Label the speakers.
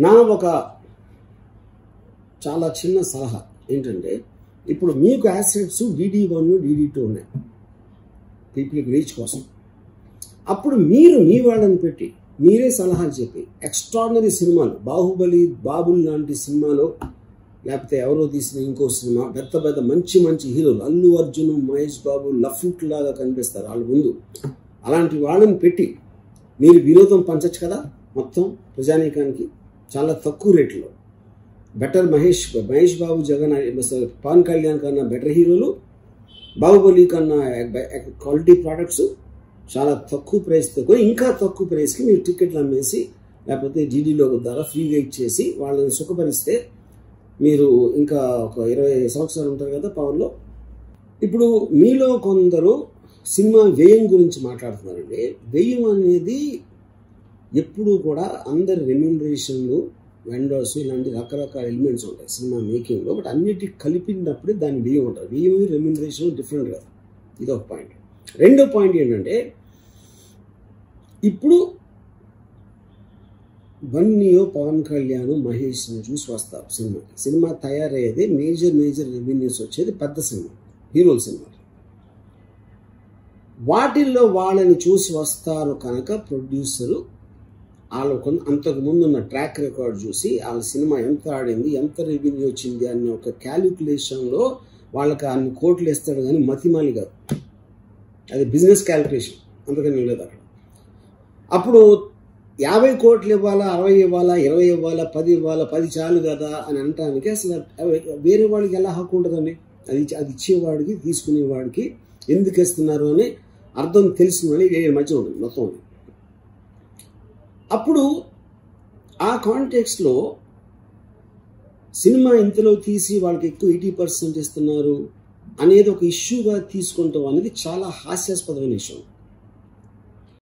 Speaker 1: నా ఒక చాలా చిన్న సలహా ఏంటంటే ఇప్పుడు మీకు assets DD one DD two ఉన్నాయి పీపుల్కి రీచ్ కోసం అప్పుడు మీరు మీ వాళ్ళని పెట్టి మీరే సలహాలు చెప్పి ఎక్స్ట్రాడినరీ సినిమాలు బాహుబలి బాబుల్ లాంటి సినిమాలో లేకపోతే ఎవరో తీసిన ఇంకో సినిమా పెద్ద పెద్ద మంచి మంచి హీరోలు అల్లు అర్జున్ మహేష్ బాబు లఫ్ట్ లాగా కనిపిస్తారు వాళ్ళ ముందు అలాంటి వాళ్ళని పెట్టి మీరు వినోదం పంచచ్చు కదా మొత్తం ప్రజానీకానికి చాలా తక్కువ రేట్లో బెటర్ మహేష్ మహేష్ బాబు జగన్ పవన్ కళ్యాణ్ కన్నా బెటర్ హీరోలు బాహుబలి కన్నా క్వాలిటీ ప్రోడక్ట్స్ చాలా తక్కువ ప్రైస్తో కొని ఇంకా తక్కువ ప్రైస్కి మీరు టికెట్లు అమ్మేసి లేకపోతే జీడీలో ద్వారా ఫ్రీగా ఇచ్చేసి వాళ్ళని సుఖపరిస్తే మీరు ఇంకా ఒక ఇరవై సంవత్సరాలు ఉంటారు కదా పవర్లో ఇప్పుడు మీలో కొందరు సినిమా వ్యయం గురించి మాట్లాడుతున్నారండి వ్యయం అనేది ఎప్పుడూ కూడా అందరి రెమ్యూనరేషన్లు వెండర్స్ ఇలాంటి రకరకాల ఎలిమెంట్స్ ఉంటాయి సినిమా మేకింగ్లో బట్ అన్నిటి కలిపినప్పుడే దాని వ్యయం ఉంటుంది వ్యయం రెమ్యూనరేషన్ డిఫరెంట్ కదా ఇది ఒక పాయింట్ రెండో పాయింట్ ఏంటంటే ఇప్పుడు బన్నీయో పవన్ కళ్యాణ్ మహేష్ని చూసి వస్తారు సినిమాకి సినిమా తయారయ్యేది మేజర్ మేజర్ రెవెన్యూస్ వచ్చేది పెద్ద సినిమా హీరోల సినిమా వాటిల్లో వాళ్ళని చూసి వస్తారు కనుక ప్రొడ్యూసరు వాళ్ళు కొంత అంతకు ముందు ఉన్న ట్రాక్ రికార్డ్ చూసి వాళ్ళ సినిమా ఎంత ఆడింది ఎంత రెవెన్యూ వచ్చింది అనే ఒక క్యాలిక్యులేషన్లో వాళ్ళకి అన్ని కోట్లు వేస్తాడు కానీ మతిమాలి కాదు అది బిజినెస్ క్యాలిక్యులేషన్ అందుకని లేదు అక్కడ అప్పుడు యాభై కోట్లు ఇవ్వాలా అరవై ఇవ్వాలా ఇరవై ఇవ్వాలా పది ఇవ్వాలా పది చాలు కదా అని అనటానికి అసలు వేరే వాళ్ళకి ఎలా హక్కు ఉంటుందండి అది అది ఇచ్చేవాడికి తీసుకునేవాడికి ఎందుకు ఇస్తున్నారు అని అర్థం తెలిసిన వాళ్ళు వీళ్ళ మధ్య ఉంటుంది మొత్తం ఉంది అప్పుడు ఆ కాంటెక్స్లో సినిమా ఇంతలో తీసి వాళ్ళకి ఎక్కువ ఎయిటీ పర్సెంట్ ఇస్తున్నారు అనేది ఒక ఇష్యూగా తీసుకుంటాం అనేది చాలా హాస్యాస్పదమైన విషయం